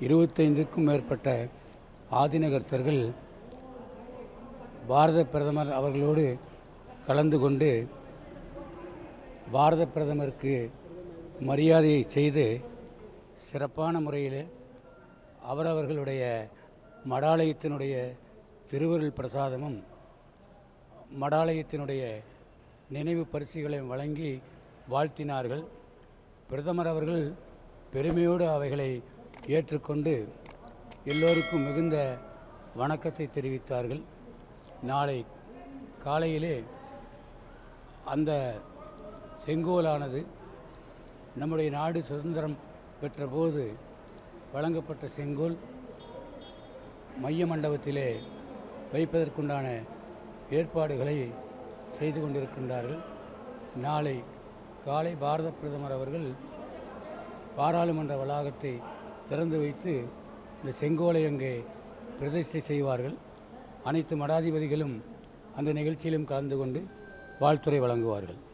இருபத்தைந்துக்கும் மேற்பட்ட ஆதினகர்த்தர்கள் பாரத பிரதமர் அவர்களோடு கலந்து கொண்டு பாரத பிரதமருக்கு மரியாதையை செய்து சிறப்பான முறையில் அவரவர்களுடைய மடாலயத்தினுடைய திருவருள் பிரசாதமும் மடாலயத்தினுடைய நினைவு பரிசுகளையும் வழங்கி வாழ்த்தினார்கள் பிரதமர் அவர்கள் பெருமையோடு அவைகளை ஏற்றுக்கொண்டு எல்லோருக்கும் மிகுந்த வணக்கத்தை தெரிவித்தார்கள் நாளை காலையிலே அந்த செங்கோலானது நம்முடைய நாடு சுதந்திரம் பெற்றபோது வழங்கப்பட்ட செங்கோல் மைய மண்டபத்திலே வைப்பதற்குண்டான ஏற்பாடுகளை செய்து கொண்டிருக்கின்றார்கள் நாளை காலை பாரத பிரதமர் அவர்கள் பாராளுமன்ற வளாகத்தை திறந்து வைத்து இந்த செங்கோலை அங்கே பிரதிஷ்டை செய்வார்கள் அனைத்து மடாதிபதிகளும் அந்த நிகழ்ச்சியிலும் கலந்து கொண்டு வாழ்த்துறை வழங்குவார்கள்